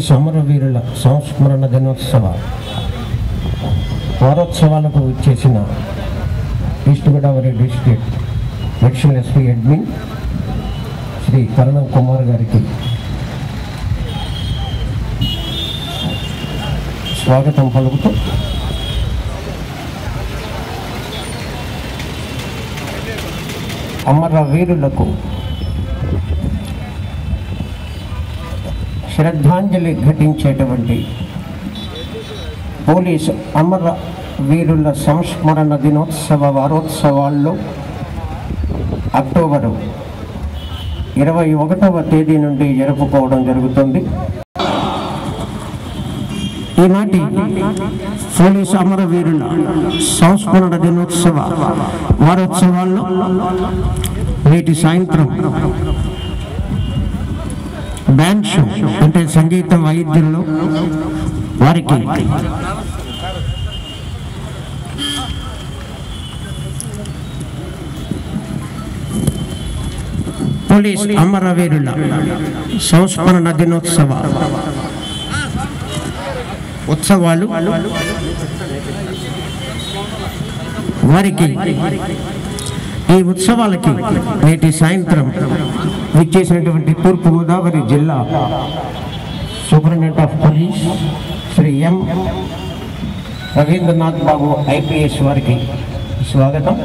police అమరవీరుల సంస్మరణ దినోత్సవ వారోత్సవాలకు చేసిన east Godavari district additional SP admin Shri Karanam Kumar గారికి స్వాగతం పలుకుతూ అమర వీరులకు శ్రద్ధాంజలి ఘటించేటువంటి పోలీసు అమర వీరుల సంస్మరణ దినోత్సవ వారోత్సవాల్లో అక్టోబరు ఇరవై ఒకటవ తేదీ నుండి జరుపుకోవడం జరుగుతుంది ఈనాటి పోలీసు అమరవీరుల సంస్మరణ దినోత్సవ వారోత్సవాల్లో నేటి సాయంత్రం బ్యాండ్ షో అంటే సంగీతం వైద్యంలో వారికి పోలీస్ అమరవీరుల సంస్మరణ దినోత్సవ ఉత్సవాలు వారికి ఈ ఉత్సవాలకి నేటి సాయంత్రం విచ్చేసినటువంటి తూర్పు గోదావరి జిల్లా superintendent of police Shri M Ravindranath Babu IPS వారికి స్వాగతం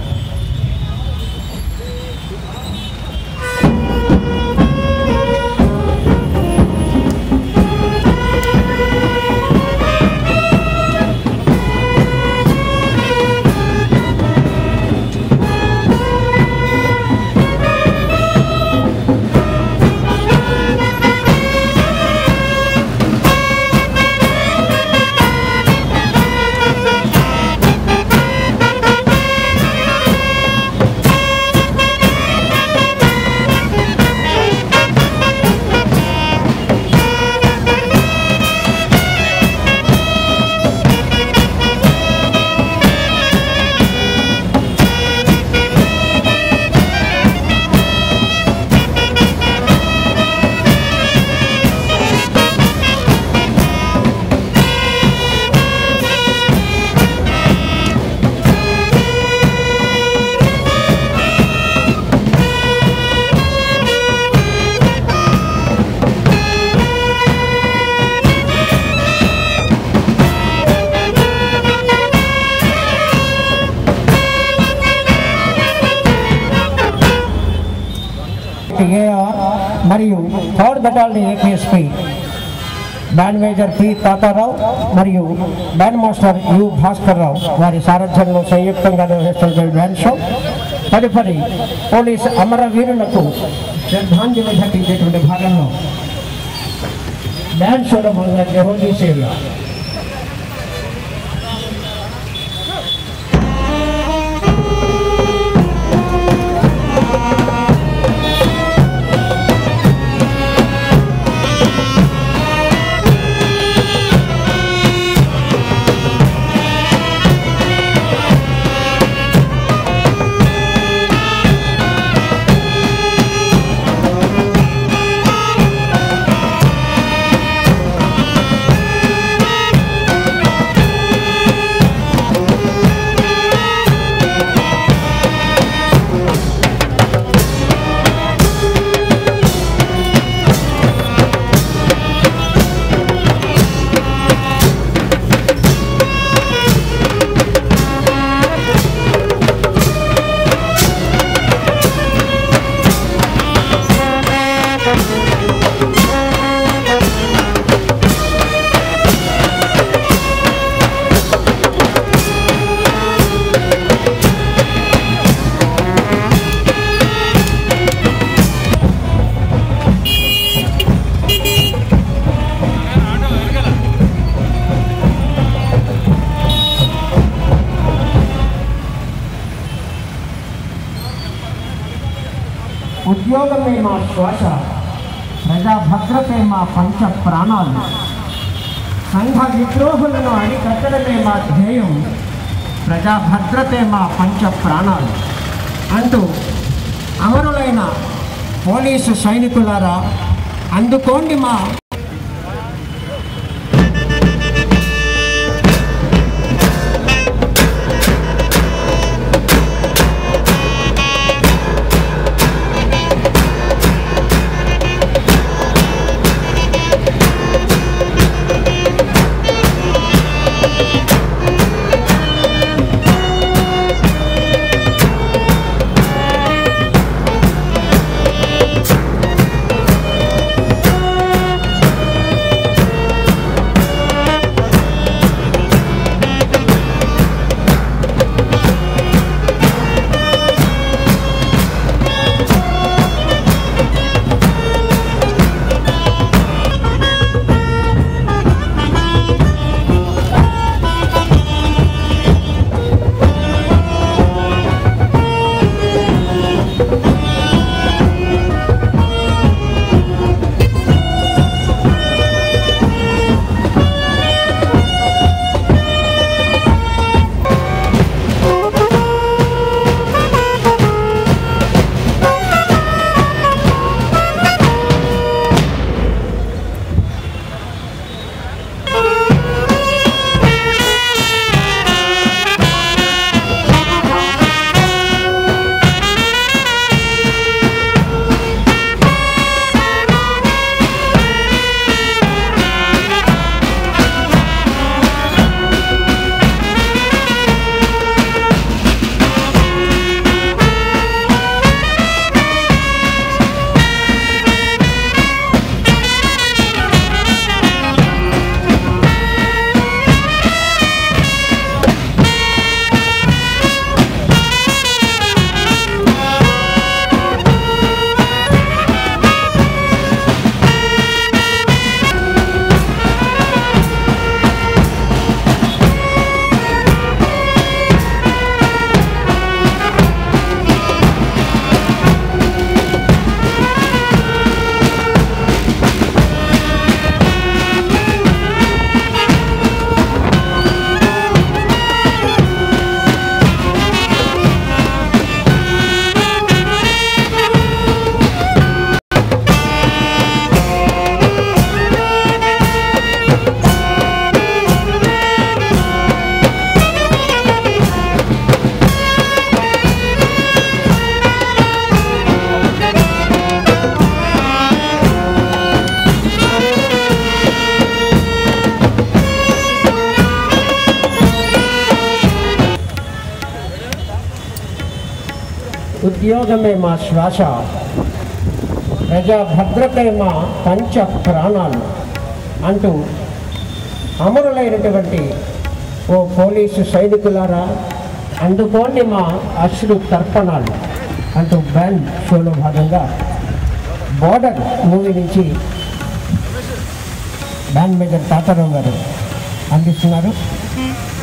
ఏఆర్ మరియు third battalion APSP band major P Tatarao మరియు band master U Bhaskar Rao వారి సారథ్యంలో సంయుక్తంగా నిర్వహిస్తున్న బ్యాండ్ షో తదుపరి పోలీస్ అమరవీరులకు శ్రద్ధాంజలి ఘటించేటువంటి భాగంలో బ్యాండ్ షోలో మొదలైన హోలీ సేవ ఉద్యోగమే మా శ్వాస ప్రజా భద్రతే మా పంచ ప్రాణాలు సంఘ విద్రోహులను అడికట్టడమే మా ధ్యేయం ప్రజా భద్రతే మా పంచ ప్రాణాలు అంటూ అమరులైన పోలీసు సైనికులారా అందుకోండి మా ఉద్యోగమే మా శ్వాస ప్రజా భద్రతే మా పంచ ప్రాణాలు అంటూ అమరులైనటువంటి ఓ పోలీసు సైనికులారా అందుకోండి మా అశ్రు తర్పణాలు అంటూ బ్యాండ్ షోలో భాగంగా బోర్డర్ మూవీ నుంచి బ్యాండ్ మేజర్ తాతారావు గారు అందిస్తున్నారు